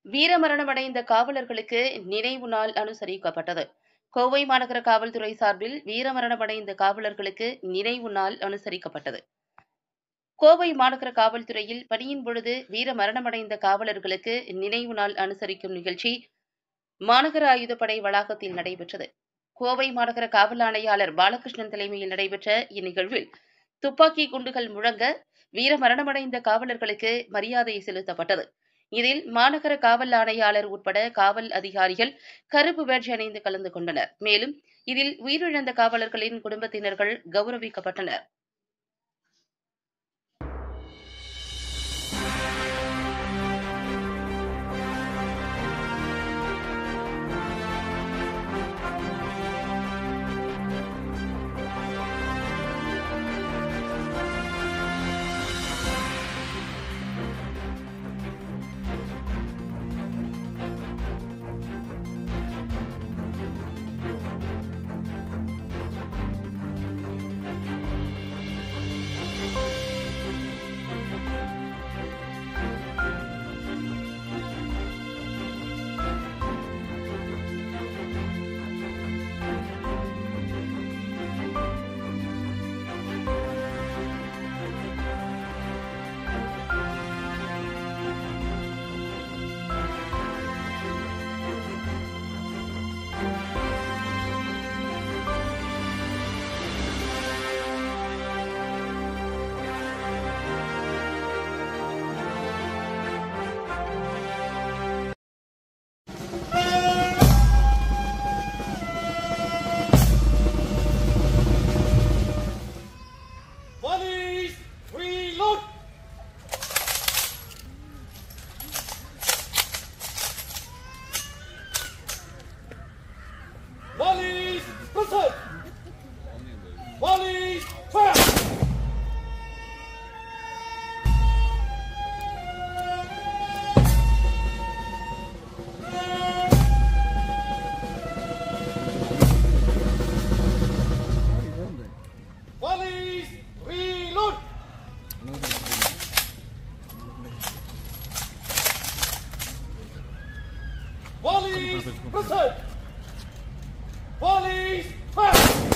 வீரமரணமடைந்த காவலர்களுக்கு நினைவு நாள் அனுசரிக்கப்பட்டது கோவை மாநகர காவல்துறை சார்பில் வீரமரணமடைந்த காவலர்களுக்கு நினைவு நாள் அனுசரிக்கப்பட்டது கோவை மாநகர காவல்துறையில் பணியின் பொழுது வீரமரணமடைந்த காவலர்களுக்கு நினைவு நாள் அனுசரிக்கும் நிகழ்ச்சி மாநகர ஆயுதப்படை வளாகத்தில் நடைபெற்றது கோவை மாநகர காவல் ஆணையாளர் பாலகிருஷ்ணன் தலைமையில் நடைபெற்ற இந்நிகழ்வில் துப்பாக்கி குண்டுகள் முழங்க வீரமரணமடைந்த காவலர்களுக்கு மரியாதை செலுத்தப்பட்டது இதில் மாநகர காவல் ஆணையாளர் உட்பட காவல் அதிகாரிகள் கருப்பு பேட்ஜ் அணிந்து கலந்து கொண்டனர் மேலும் இதில் உயிரிழந்த காவலர்களின் குடும்பத்தினர்கள் கௌரவிக்கப்பட்டனர் Volleys, reload! Volleys, present! Volleys, fire! Volleys, reload! Volleys, present! Volleys, fire!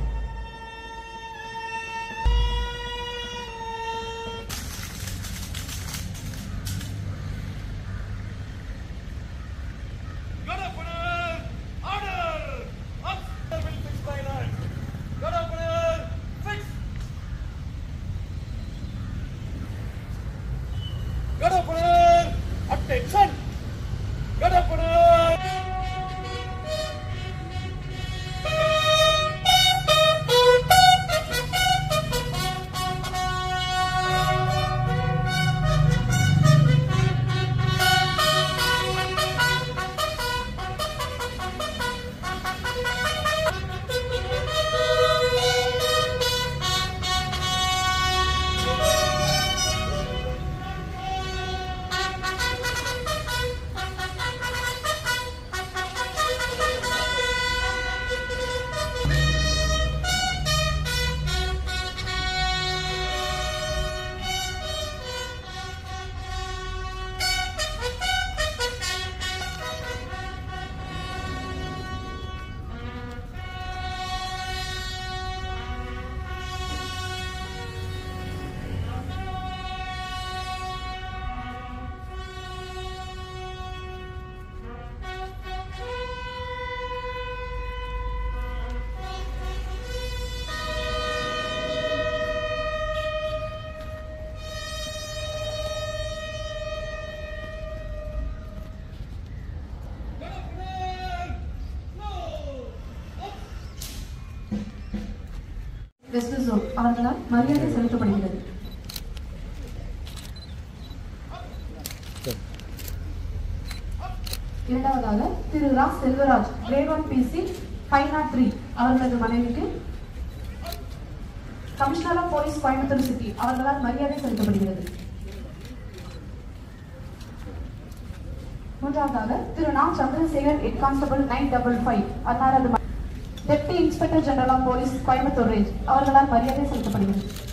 Good opener! Order! Officer will fix my line. Good opener! Fix! Good opener! Attention! Good opener! Good opener! No! West zone அவர்களால் மரியாதை செலுத்தப்படுகிறது இரண்டாவதாக திரு ரா Selvaraj grade one PC five nought three அவர்களது மனைவிக்கு commissioner of police Coimbatore city அவர்களால் மரியாதை செலுத்தப்படுகிறது மூன்றாவதாக திரு நா Chandrasekar head constable nine double five அன்னாரது deputy inspector general of police Coimbatore range அவர்களால் மரியாதை செலுத்தப்படுகிறது